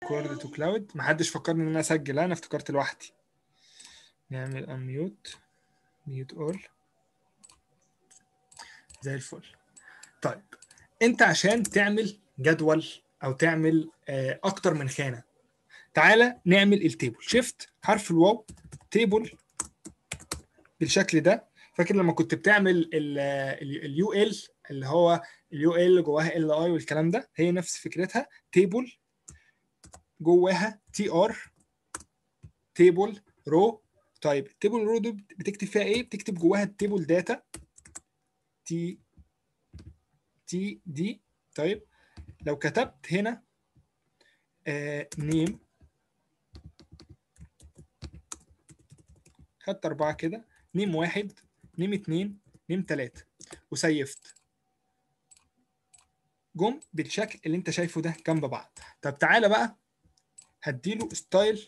ريكورد تو كلاود محدش فكرني ان انا اسجل انا افتكرت لوحدي نعمل انميوت ميوت اول زي الفل طيب انت عشان تعمل جدول او تعمل آه، اكتر من خانه تعالى نعمل التيبل شيفت حرف الواو تيبل بالشكل ده فاكر لما كنت بتعمل اليو ال اللي هو اليو ال جواها ال اي والكلام ده هي نفس فكرتها تيبل جواها تي ار تيبل رو طيب التيبل رو دي بتكتب فيها ايه بتكتب جواها التيبل داتا تي تي دي طيب لو كتبت هنا آه نيم خدت أربعة كده نيم واحد نيم اتنين نيم تلاتة وسيفت جم بالشكل اللي انت شايفه ده جنب بعض طب تعالى بقى هديله ستايل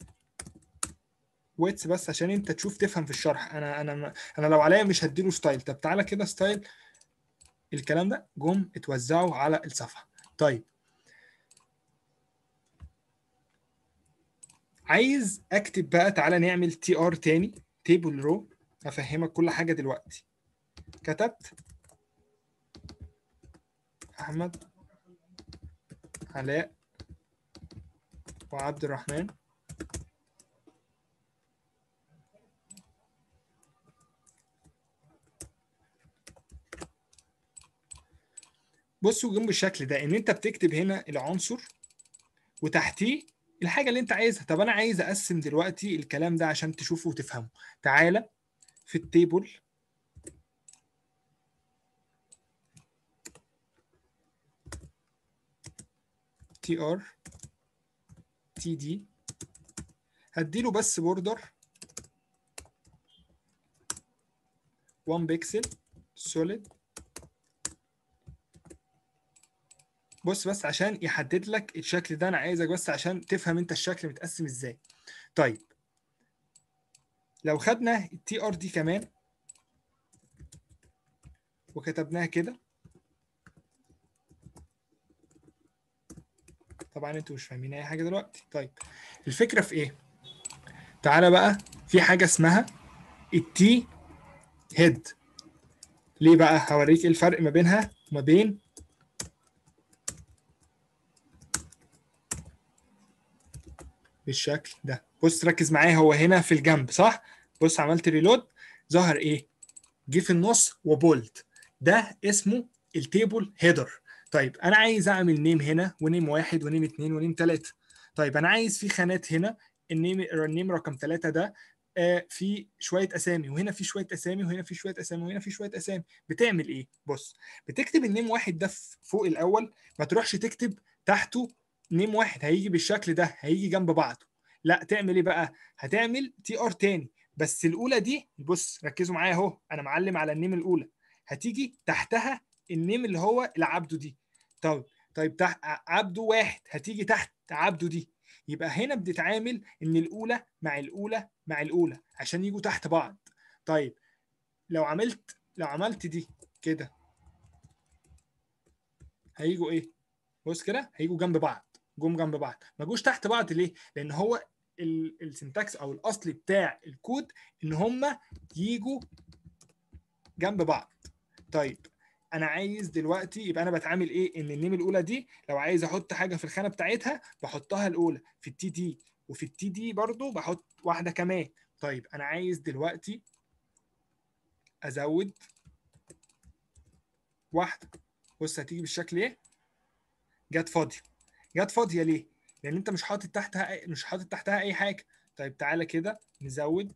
ويتس بس عشان انت تشوف تفهم في الشرح انا انا انا لو عليا مش هديله ستايل طب تعالى كده ستايل الكلام ده جم اتوزعوا على الصفحه طيب عايز اكتب بقى تعالى نعمل تي ار تاني تيبل رو هفهمك كل حاجه دلوقتي كتبت احمد علاء وعبد الرحمن بصوا جنب الشكل ده ان انت بتكتب هنا العنصر وتحتيه الحاجه اللي انت عايزها طب انا عايز اقسم دلوقتي الكلام ده عشان تشوفه وتفهمه تعالى في التيبل تي ار تي دي هديله بس بوردر 1 بيكسل سوليد بص بس عشان يحدد لك الشكل ده انا عايزك بس عشان تفهم انت الشكل متقسم ازاي طيب لو خدنا التي ار دي كمان وكتبناها كده طبعا انتوا مش فاهمين اي حاجه دلوقتي طيب الفكره في ايه تعالى بقى في حاجه اسمها التي هيد ليه بقى هوريك ايه الفرق ما بينها وما بين بالشكل ده بص ركز معايا هو هنا في الجنب صح بص عملت ريلود ظهر ايه جه في النص وبولد ده اسمه التيبل هيدر طيب انا عايز اعمل نيم هنا ونيم واحد ونيم اتنين ونيم تلاته طيب انا عايز في خانات هنا النيم النيم رقم ثلاثة ده آه في شويه اسامي وهنا في شويه اسامي وهنا في شويه اسامي وهنا في شويه اسامي بتعمل ايه بص بتكتب النيم واحد ده فوق الاول ما تروحش تكتب تحته نيم واحد هيجي بالشكل ده هيجي جنب بعضه لا تعمل ايه بقى هتعمل تي ار تاني بس الاولى دي بص ركزوا معايا اهو انا معلم على النيم الاولى هتيجي تحتها النيم اللي هو العبده دي طيب طيب تحت عبده واحد هتيجي تحت عبده دي يبقى هنا بتتعامل ان الاولى مع الاولى مع الاولى عشان يجوا تحت بعض طيب لو عملت لو عملت دي كده هيجوا ايه بص كده هيجوا جنب بعض جم جنب بعض ما جوش تحت بعض ليه لان هو السنتكس او الاصلي بتاع الكود ان هم يجوا جنب بعض طيب انا عايز دلوقتي يبقى انا بتعامل ايه ان النيم الاولى دي لو عايز احط حاجه في الخانه بتاعتها بحطها الاولى في التي دي وفي التي دي برضو بحط واحده كمان طيب انا عايز دلوقتي ازود واحده بص هتيجي بالشكل ايه جت فاضيه جت فاضيه ليه لان انت مش حاطط تحتها مش حاطط تحتها اي حاجه طيب تعالى كده نزود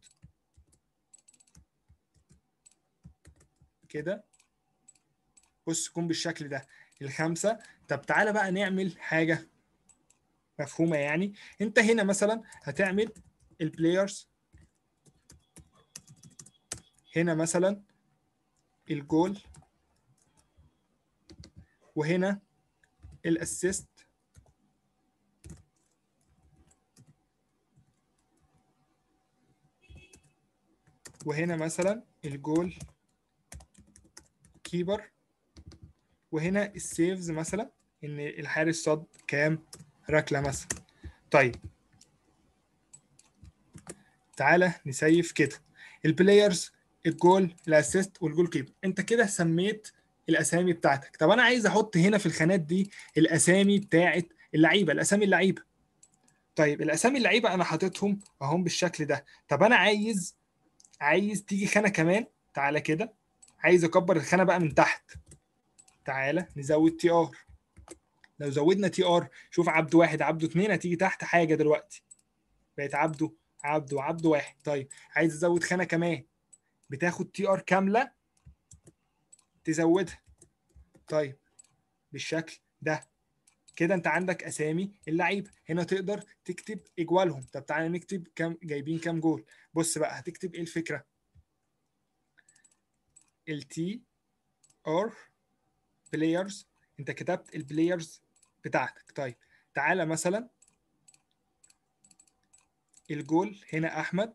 كده بص يكون بالشكل ده الخمسه طب تعالى بقى نعمل حاجه مفهومه يعني انت هنا مثلا هتعمل البلايرز هنا مثلا الجول وهنا الاسيست وهنا مثلا الجول كيبر وهنا السيفز مثلا ان الحارس صد كام ركله مثلا طيب تعالى نسيف كده البلايرز الجول الاسيست والجول كيبر انت كده سميت الاسامي بتاعتك طب انا عايز احط هنا في الخانات دي الاسامي بتاعت اللعيبه الاسامي اللعيبه طيب الاسامي اللعيبه انا حاططهم اهم بالشكل ده طب انا عايز عايز تيجي خانه كمان تعالى كده عايز اكبر الخانه بقى من تحت تعالى نزود تي ار لو زودنا تي ار شوف عبد واحد عبده اتنين هتيجي تحت حاجه دلوقتي بقت عبده عبده عبده واحد طيب عايز ازود خانه كمان بتاخد تي ار كامله تزودها طيب بالشكل ده كده انت عندك اسامي اللعيبه هنا تقدر تكتب اجوالهم طب تعالى نكتب كام جايبين كام جول بص بقى هتكتب ايه الفكره التي ار بلايرز انت كتبت البلايرز بتاعتك طيب تعالى مثلا الجول هنا احمد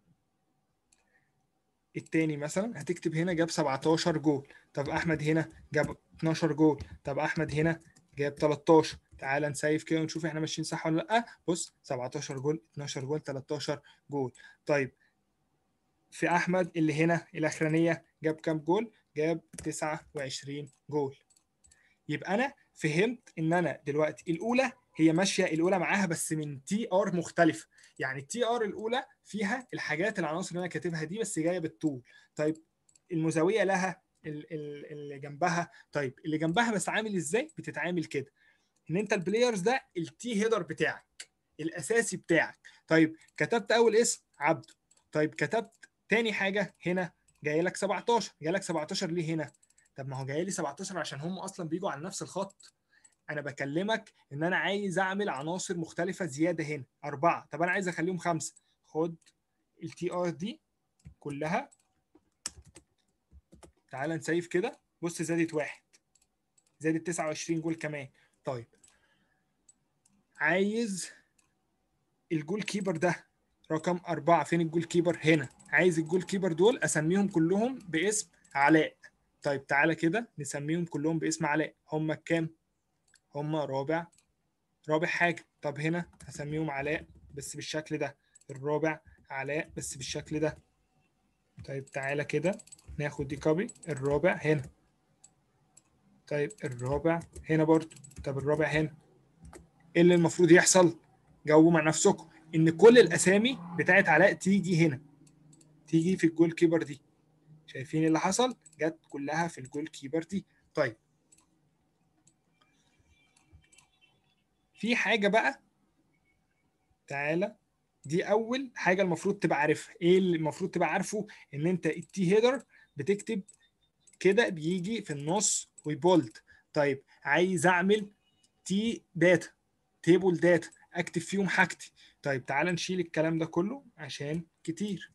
التاني مثلا هتكتب هنا جاب 17 جول طب احمد هنا جاب 12 جول طب احمد هنا جاب 13 تعال نسيف كده ونشوف احنا ماشيين صح ولا لا بص 17 جول 12 جول 13 جول طيب في احمد اللي هنا الاخرانيه جاب كام جول جاب 29 جول يبقى انا فهمت ان انا دلوقتي الاولى هي ماشيه الاولى معاها بس من تي ار مختلفه يعني التي ار الاولى فيها الحاجات العناصر اللي انا كاتبها دي بس جايه بالطول طيب المزاويه لها اللي جنبها طيب اللي جنبها بس عامل ازاي بتتعامل كده ان انت البلايرز ده التي هيدر بتاعك الاساسي بتاعك طيب كتبت اول اسم عبده طيب كتبت تاني حاجه هنا جاي لك 17 جاي لك 17 ليه هنا طب ما هو جاي لي 17 عشان هم اصلا بيجوا على نفس الخط انا بكلمك ان انا عايز اعمل عناصر مختلفه زياده هنا اربعه طب انا عايز اخليهم خمسه خد التي ار دي كلها تعال نسيف كده بص زادت واحد زادت 29 جول كمان طيب عايز الجول كيبر ده رقم أربعة فين الجول كيبر هنا عايز الجول كيبر دول أسميهم كلهم باسم علاء طيب تعالى كده نسميهم كلهم باسم علاء هم كام هم رابع رابع حاجة طب هنا هسميهم علاء بس بالشكل ده الرابع علاء بس بالشكل ده طيب تعالى كده ناخد دي كوبي الرابع هنا طيب الرابع هنا برضو طب الرابع هنا ايه اللي المفروض يحصل جاوبوا مع نفسكم ان كل الاسامي بتاعت علاء تيجي هنا تيجي في الجول كيبر دي شايفين اللي حصل جت كلها في الجول كيبر دي طيب في حاجه بقى تعالى دي اول حاجه المفروض تبقى عارفها ايه اللي المفروض تبقى عارفه ان انت التي هيدر بتكتب كده بيجي في النص ويبولد طيب عايز اعمل تي داتا تيبل داتا اكتب فيهم حاجتي طيب تعال نشيل الكلام ده كله عشان كتير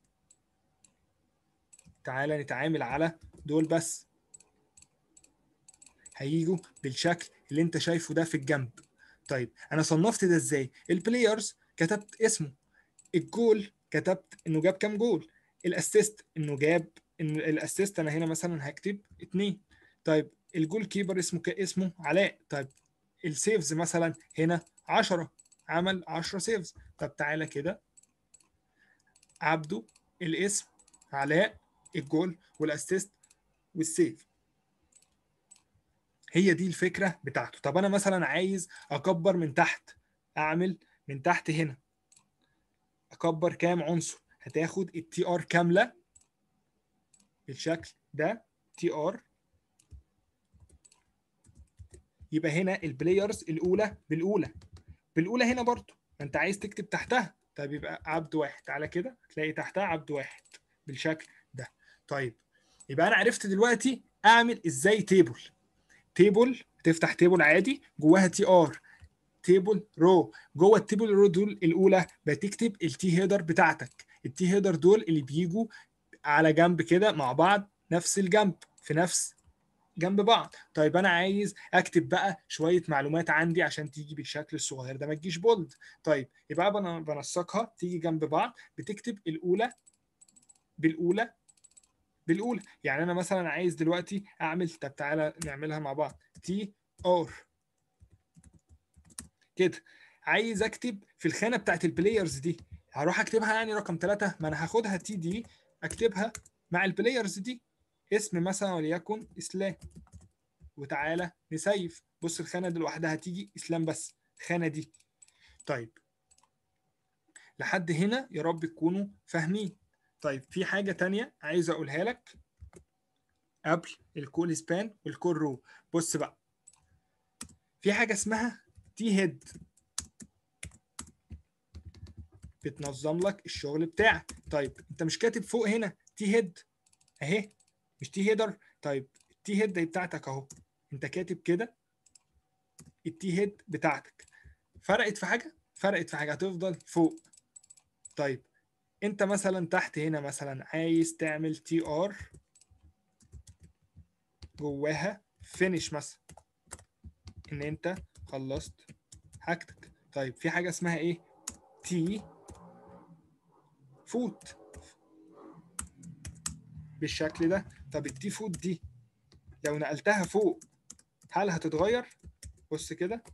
تعال نتعامل على دول بس هيجوا بالشكل اللي انت شايفه ده في الجنب طيب انا صنفت ده ازاي البلايرز كتبت اسمه الجول كتبت انه جاب كام جول الاسيست انه جاب ان الاسيست انا هنا مثلا هكتب اتنين طيب الجول كيبر اسمه اسمه علاء طيب السيفز مثلا هنا 10 عمل 10 سيفز طب تعالى كده عبده الاسم علاء الجول والاسيست والسيف هي دي الفكره بتاعته طب انا مثلا عايز اكبر من تحت اعمل من تحت هنا اكبر كام عنصر هتاخد التي ار كامله بالشكل ده تي ار يبقى هنا البلايرز الاولى بالاولى بالاولى هنا برضو انت عايز تكتب تحتها طيب يبقى عبد واحد تعالى كده هتلاقي تحتها عبد واحد بالشكل ده طيب يبقى انا عرفت دلوقتي اعمل ازاي تيبل تيبل تفتح تيبل عادي جواها تي ار تيبل رو جوه التيبل رو دول الاولى بتكتب التي هيدر بتاعتك التي هيدر دول اللي بيجوا على جنب كده مع بعض نفس الجنب في نفس جنب بعض طيب انا عايز اكتب بقى شويه معلومات عندي عشان تيجي بالشكل الصغير ده ما تجيش بولد طيب يبقى بنسقها تيجي جنب بعض بتكتب الاولى بالاولى بالاولى يعني انا مثلا عايز دلوقتي اعمل طب تعالى نعملها مع بعض تي ار كده عايز اكتب في الخانه بتاعت البلايرز دي هروح اكتبها يعني رقم ثلاثة ما انا هاخدها تي دي اكتبها مع البلايرز دي اسم مثلا وليكن اسلام وتعالى نسيف بص الخانه دي لوحدها هتيجي اسلام بس الخانه دي طيب لحد هنا يا رب تكونوا فاهمين طيب في حاجه تانية عايز اقولها لك قبل الكول سبان والكول رو بص بقى في حاجه اسمها تي هيد بتنظم لك الشغل بتاعك طيب انت مش كاتب فوق هنا تي هيد اهي مش تي هيدر طيب التي هيد دي بتاعتك اهو انت كاتب كده التي هيد بتاعتك فرقت في حاجه فرقت في حاجه هتفضل فوق طيب انت مثلا تحت هنا مثلا عايز تعمل تي ار جواها فينش مثلا ان انت خلصت حاجتك طيب في حاجه اسمها ايه تي فوت بالشكل ده طب التي فوت دي لو نقلتها فوق هل هتتغير بص كده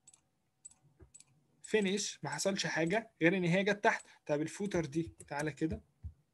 فينيش ما حصلش حاجه غير ان هي جت تحت طب الفوتر دي تعالى كده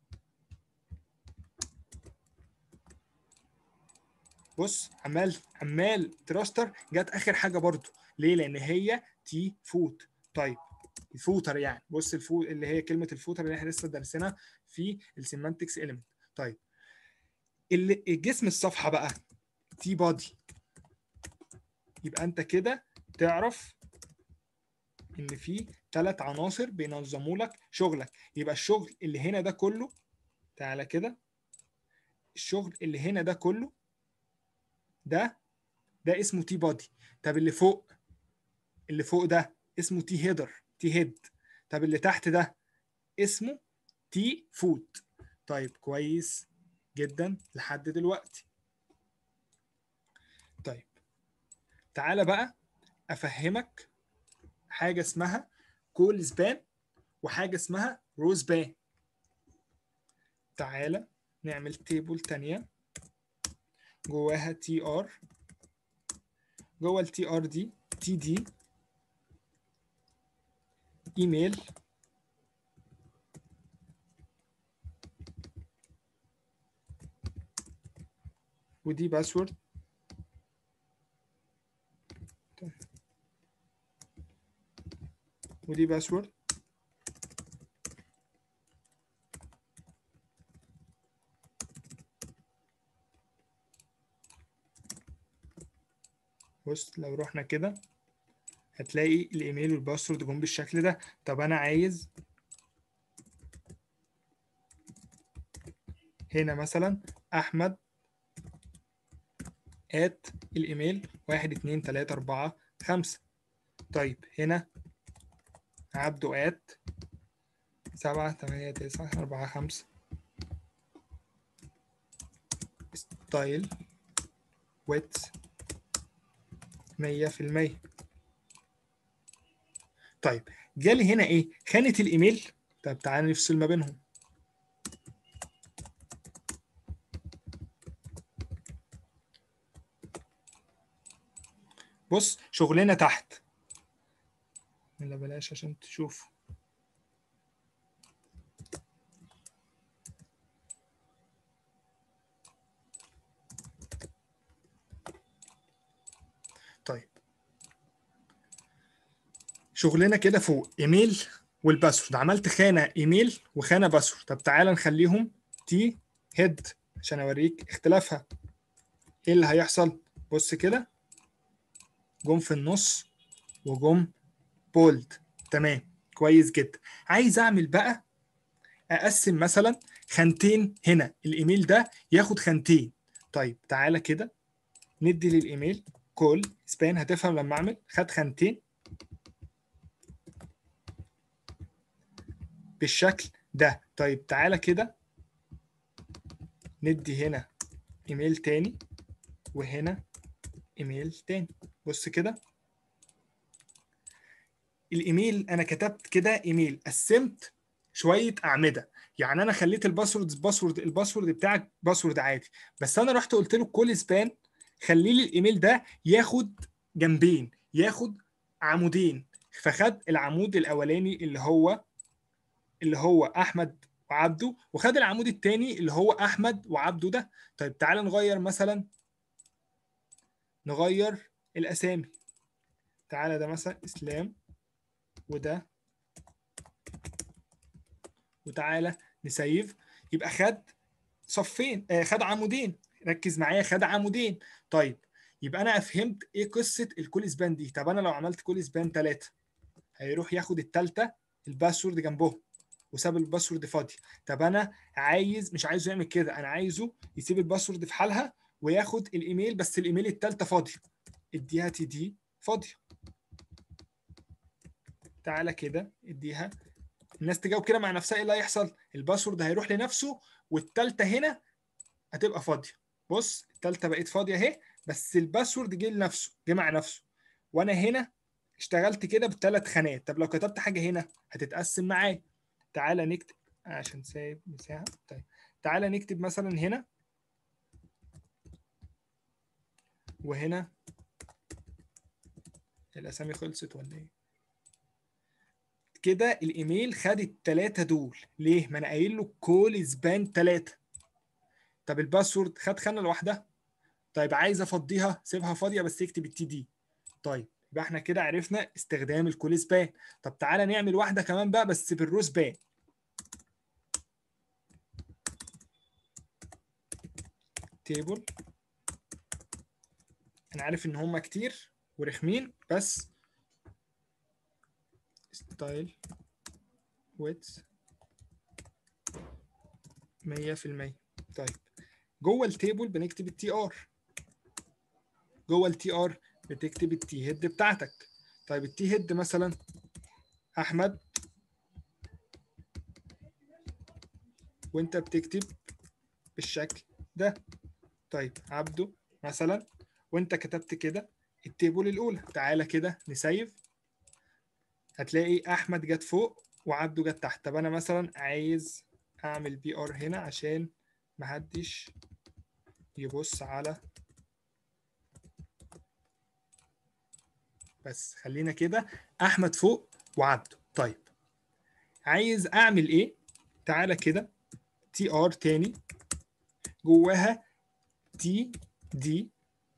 بص عمال عمال تراستر جت اخر حاجه برضو ليه لان هي تي فوت طيب الفوتر يعني بص الفوت اللي هي كلمه الفوتر اللي احنا لسه دارسينها في السيمانتكس اليمنت طيب اللي الجسم الصفحه بقى تي بادي يبقى انت كده تعرف ان في ثلاث عناصر بينظموا لك شغلك يبقى الشغل اللي هنا ده كله تعالى كده الشغل اللي هنا ده كله ده ده اسمه تي بادي طب اللي فوق اللي فوق ده اسمه تي هيدر تي هيد طب اللي تحت ده اسمه تي فوت طيب كويس جدا لحد دلوقتي طيب تعالى بقى افهمك حاجه اسمها كول سبان وحاجه اسمها رو سبان تعالى نعمل تيبل تانية جواها تي ار جوه التي ار دي تي دي ايميل ودي باسورد ودي باسورد بص لو رحنا كده هتلاقي الايميل والباسورد جم بالشكل ده طب انا عايز هنا مثلا احمد ات الايميل واحد اتنين تلاتة اربعة خمسة طيب هنا عبده ات سبعة تمانية تسعة أربعة خمسة ستايل ويتس مية في المية طيب جالي هنا ايه خانة الايميل طب تعالى نفصل ما بينهم بص شغلنا تحت لا بلاش عشان تشوف طيب شغلنا كده فوق ايميل والباسورد عملت خانه ايميل وخانه باسورد طب تعالى نخليهم تي هيد عشان اوريك اختلافها ايه اللي هيحصل بص كده جم في النص وجم بولد تمام كويس جدا عايز اعمل بقى اقسم مثلا خانتين هنا الايميل ده ياخد خانتين طيب تعالى كده ندي للايميل كول سبان هتفهم لما اعمل خد خانتين بالشكل ده طيب تعالى كده ندي هنا ايميل تاني وهنا ايميل تاني بص كده الايميل انا كتبت كده ايميل قسمت شويه اعمده يعني انا خليت الباسورد باسورد الباسورد بتاعك باسورد عادي بس انا رحت قلت له كل سبان خلي لي الايميل ده ياخد جنبين ياخد عمودين فخد العمود الاولاني اللي هو اللي هو احمد وعبده وخد العمود الثاني اللي هو احمد وعبده ده طيب تعال نغير مثلا نغير الاسامي تعالى ده مثلا اسلام وده وتعالى نسيف يبقى خد صفين آه خد عمودين ركز معايا خد عمودين طيب يبقى انا فهمت ايه قصه الكول سبان دي طب انا لو عملت كول سبان 3 هيروح ياخد الثالثه الباسورد جنبهم وساب الباسورد فاضي طب انا عايز مش عايزه يعمل كده انا عايزه يسيب الباسورد في حالها وياخد الايميل بس الايميل الثالثه فاضيه اديها تي دي فاضيه تعالى كده اديها الناس تجاوب كده مع نفسها ايه اللي هيحصل الباسورد هيروح لنفسه والثالثه هنا هتبقى فاضيه بص الثالثه بقت فاضيه اهي بس الباسورد جه لنفسه جه مع نفسه وانا هنا اشتغلت كده بثلاث خانات طب لو كتبت حاجه هنا هتتقسم معايا تعالى نكتب عشان سايب مساحه طيب تعالى نكتب مثلا هنا وهنا الاسامي خلصت ولا ايه كده الايميل خد الثلاثه دول ليه ما انا قايل له كول سبان ثلاثه طب الباسورد خد خانه لوحدها طيب عايز افضيها سيبها فاضيه بس اكتب التي دي طيب يبقى احنا كده عرفنا استخدام الكول سبان طب تعالى نعمل واحده كمان بقى بس بالرو سبان تيبل انا عارف ان هم كتير ورخمين بس ستايل ويتس 100% طيب جوه التيبل بنكتب التي ار جوه التي ار بتكتب التي هيد بتاعتك طيب التي هيد مثلا احمد وانت بتكتب بالشكل ده طيب عبده مثلا وانت كتبت كده التيبل الاولى تعالى كده نسيف هتلاقي احمد جت فوق وعبده جت تحت طب انا مثلا عايز اعمل بي ار هنا عشان محدش يبص على بس خلينا كده احمد فوق وعبده طيب عايز اعمل ايه تعالى كده تي ار تاني جواها تي دي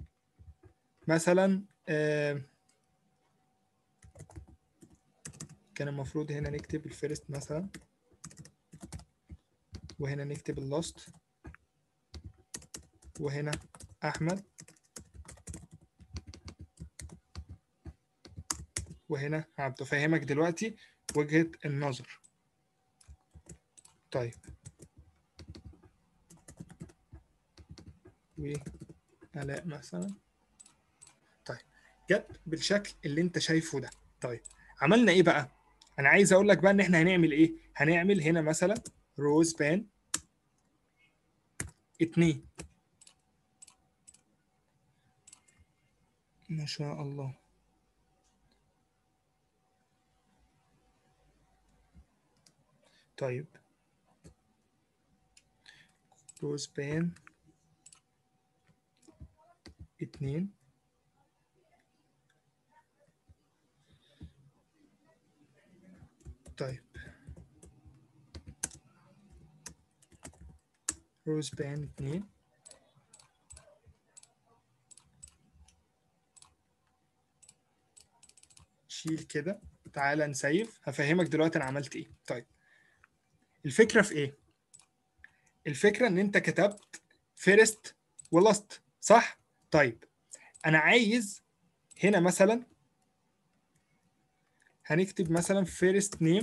مثلا آه كان المفروض هنا نكتب الفيرست مثلا وهنا نكتب اللاست وهنا احمد وهنا عبده فاهمك دلوقتي وجهة النظر طيب وآلاء مثلا طيب جت بالشكل اللي انت شايفه ده طيب عملنا ايه بقى انا عايز اقول لك بقى ان احنا هنعمل ايه هنعمل هنا مثلا روز بان اتنين ما شاء الله طيب روز بان اتنين طيب روز بان اتنين شيل كده تعالى نسيف هفهمك دلوقتي انا عملت ايه طيب الفكره في ايه الفكره ان انت كتبت فيرست ولاست صح طيب انا عايز هنا مثلا هنكتب مثلا فيرست نيم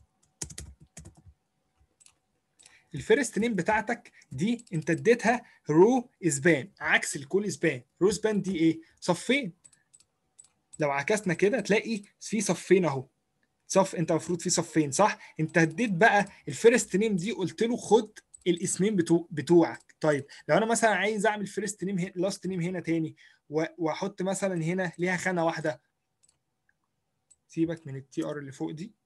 الفيرست نيم بتاعتك دي انت اديتها رو اسبان عكس الكول اسبان رو اسبان دي ايه صفين لو عكسنا كده تلاقي في صفين اهو صف انت المفروض في صفين صح انت اديت بقى الفيرست نيم دي قلت له خد الاسمين بتوع بتوعك طيب لو انا مثلا عايز اعمل فيرست نيم لاست نيم هنا تاني واحط مثلا هنا ليها خانه واحده سيبك من التي ار اللي فوق دي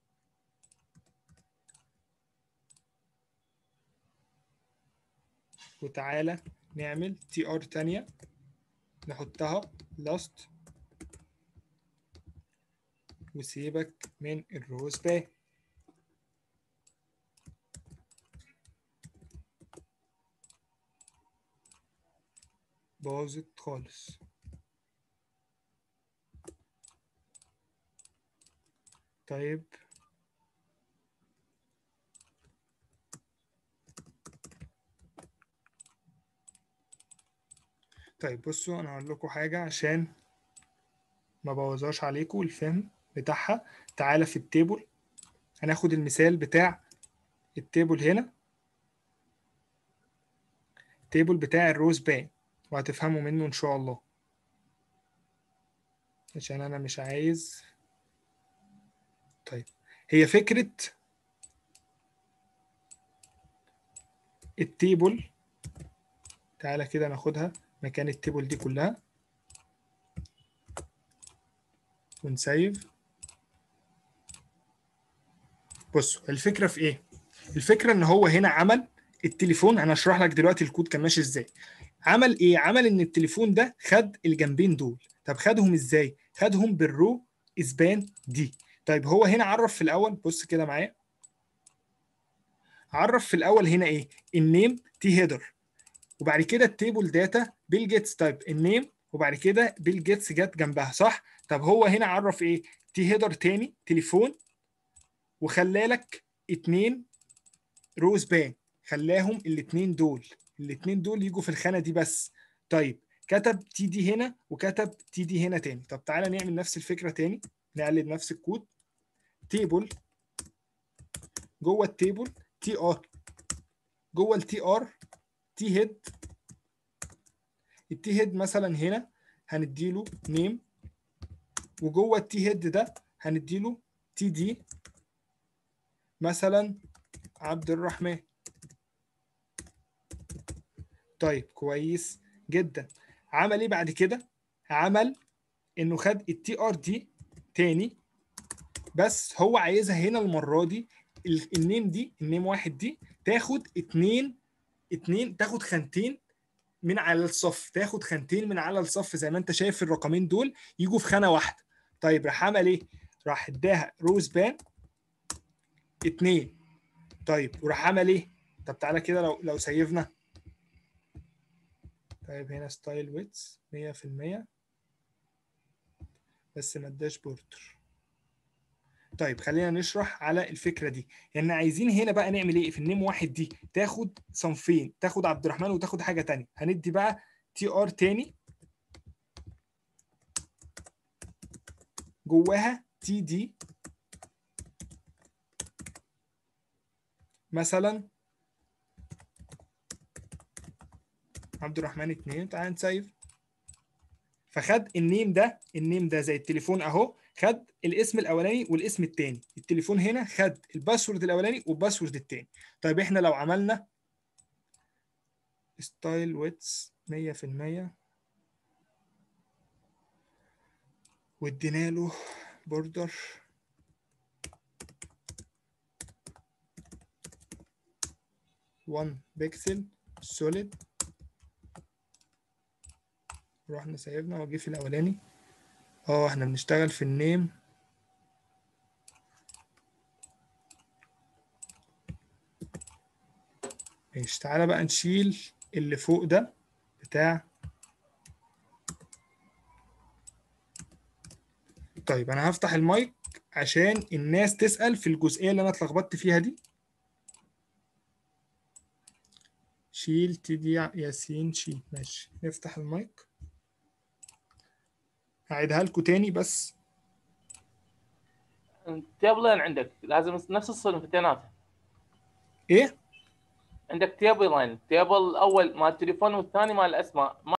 وتعالى نعمل تي ار تانية نحطها لاست وسيبك من الروز باقي باظت خالص طيب طيب بصوا انا هقول لكم حاجه عشان ما بوظهاش عليكم الفهم بتاعها تعالى في التيبل هناخد المثال بتاع التيبل هنا التيبل بتاع الروز بان وهتفهموا منه ان شاء الله عشان انا مش عايز طيب هي فكرة التيبل تعالى كده ناخدها مكان التيبل دي كلها ونسيف بصوا الفكرة في ايه؟ الفكرة ان هو هنا عمل التليفون انا هشرح لك دلوقتي الكود كان ماشي ازاي عمل ايه؟ عمل ان التليفون ده خد الجنبين دول طب خدهم ازاي؟ خدهم بالرو اسبان دي طيب هو هنا عرف في الاول بص كده معايا عرف في الاول هنا ايه النيم تي هيدر وبعد كده التيبل داتا بيل جيتس طيب النيم وبعد كده بيل جيتس جت جنبها صح طب هو هنا عرف ايه تي هيدر تاني تليفون وخلالك اتنين روز بان خلاهم الاتنين دول الاتنين دول يجوا في الخانه دي بس طيب كتب تي دي هنا وكتب تي دي هنا تاني طب تعالى نعمل نفس الفكره تاني نقلد نفس الكود تيبل جوه التيبل تي ار جوه التي ار تي هيد التي هيد مثلا هنا هنديله نيم وجوه التي هيد ده هنديله تي دي مثلا عبد الرحمن طيب كويس جدا عمل ايه بعد كده عمل انه خد التي ار دي تاني بس هو عايزها هنا المره دي النيم دي النيم واحد دي تاخد اتنين اتنين تاخد خانتين من على الصف تاخد خانتين من على الصف زي ما انت شايف الرقمين دول يجوا في خانه واحده طيب راح عمل ايه راح اداها روز بان اتنين طيب وراح عمل ايه طب تعالى كده لو لو سيفنا طيب هنا ستايل ويتس 100% بس ما اداش بورتر طيب خلينا نشرح على الفكره دي يعني عايزين هنا بقى نعمل ايه في النيم واحد دي تاخد صنفين تاخد عبد الرحمن وتاخد حاجه تانية هندي بقى تي ار تاني جواها تي دي مثلا عبد الرحمن اتنين تعال نسيف فخد النيم ده النيم ده زي التليفون اهو خد الاسم الاولاني والاسم الثاني التليفون هنا خد الباسورد الاولاني والباسورد الثاني طيب احنا لو عملنا ستايل ويتس 100% وادينا له بوردر وان بيكسل سوليد رحنا سيبنا وجي في الاولاني اه احنا بنشتغل في النيم ماشي تعالى بقى نشيل اللي فوق ده بتاع طيب انا هفتح المايك عشان الناس تسأل في الجزئية اللي انا اتلخبطت فيها دي شيل تدي ياسين شيل ماشي نفتح المايك هعيدها لكم تاني بس تيبلين عندك لازم نفس الصنفتينات ايه عندك تيبلين تيبل الاول مال التليفون والثاني مال الاسماء